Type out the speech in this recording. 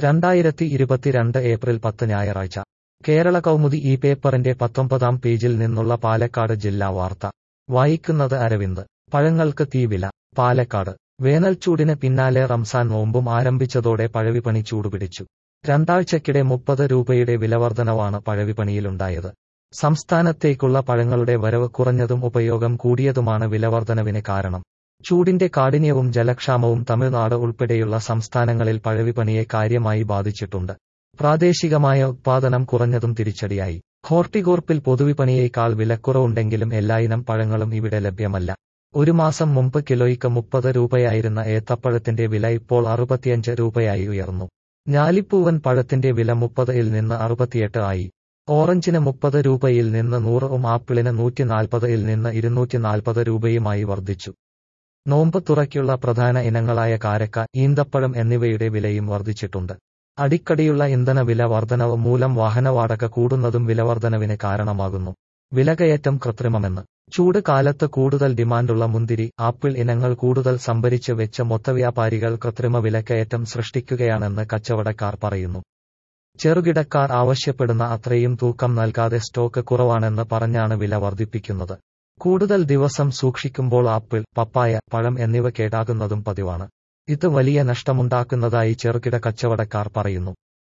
രണ്ടായിരത്തി ഇരുപത്തിരണ്ട് ഏപ്രിൽ പത്ത് ഞായറാഴ്ച കേരള കൗമുദി ഈ പേപ്പറിന്റെ പത്തൊമ്പതാം പേജിൽ നിന്നുള്ള പാലക്കാട് ജില്ലാ വാർത്ത വായിക്കുന്നത് അരവിന്ദ് പഴങ്ങൾക്ക് തീവില പാലക്കാട് വേനൽച്ചൂടിന് പിന്നാലെ റംസാൻ നോമ്പും ആരംഭിച്ചതോടെ പഴവിപണി ചൂടുപിടിച്ചു രണ്ടാഴ്ചക്കിടെ മുപ്പത് രൂപയുടെ വിലവർധനവാണ് പഴവിപണിയിലുണ്ടായത് സംസ്ഥാനത്തേക്കുള്ള പഴങ്ങളുടെ വരവ് കുറഞ്ഞതും ഉപയോഗം കൂടിയതുമാണ് വിലവർധനവിന് കാരണം ചൂടിന്റെ കാഠിന്യവും ജലക്ഷാമവും തമിഴ്നാട് ഉൾപ്പെടെയുള്ള സംസ്ഥാനങ്ങളിൽ പഴവിപണിയെ കാര്യമായി ബാധിച്ചിട്ടുണ്ട് പ്രാദേശികമായ ഉത്പാദനം കുറഞ്ഞതും തിരിച്ചടിയായി ഹോർട്ടികോർപ്പിൽ പൊതുവിപണിയേക്കാൾ വിലക്കുറവുണ്ടെങ്കിലും എല്ലായിനം പഴങ്ങളും ഇവിടെ ലഭ്യമല്ല ഒരു മാസം മുമ്പ് കിലോയ്ക്ക് മുപ്പത് രൂപയായിരുന്ന ഏത്തപ്പഴത്തിന്റെ വില ഇപ്പോൾ അറുപത്തിയഞ്ച് രൂപയായി ഉയർന്നു ഞാലിപ്പൂവൻ പഴത്തിന്റെ വില മുപ്പതിൽ നിന്ന് അറുപത്തിയെട്ട് ആയി ഓറഞ്ചിന് മുപ്പത് രൂപയിൽ നിന്ന് നൂറും ആപ്പിളിന് നൂറ്റി നാൽപ്പതിൽ നിന്ന് ഇരുന്നൂറ്റി നാൽപ്പത് രൂപയുമായി വർദ്ധിച്ചു നോമ്പ് തുറയ്ക്കുള്ള പ്രധാന ഇനങ്ങളായ കാരക്ക ഈന്തപ്പഴം എന്നിവയുടെ വിലയും വർദ്ധിച്ചിട്ടുണ്ട് അടിക്കടിയുള്ള ഇന്ധന വില വർധനവ് മൂലം വാഹനവാടക കൂടുന്നതും വിലവർധനവിന് കാരണമാകുന്നു വിലകയറ്റം കൃത്രിമമെന്ന് ചൂട് കാലത്ത് കൂടുതൽ ഡിമാൻഡുള്ള മുന്തിരി ആപ്പിൾ ഇനങ്ങൾ കൂടുതൽ സംഭരിച്ച് വെച്ച മൊത്തവ്യാപാരികൾ കൃത്രിമ വിലക്കയറ്റം സൃഷ്ടിക്കുകയാണെന്ന് കച്ചവടക്കാർ പറയുന്നു ചെറുകിടക്കാർ ആവശ്യപ്പെടുന്ന അത്രയും തൂക്കം നൽകാതെ സ്റ്റോക്ക് കുറവാണെന്ന് പറഞ്ഞാണ് വില വർദ്ധിപ്പിക്കുന്നത് കൂടുതൽ ദിവസം സൂക്ഷിക്കുമ്പോൾ ആപ്പിൾ പപ്പായ പഴം എന്നിവ കേടാകുന്നതും പതിവാണ് ഇത് വലിയ നഷ്ടമുണ്ടാക്കുന്നതായി ചെറുകിട കച്ചവടക്കാർ പറയുന്നു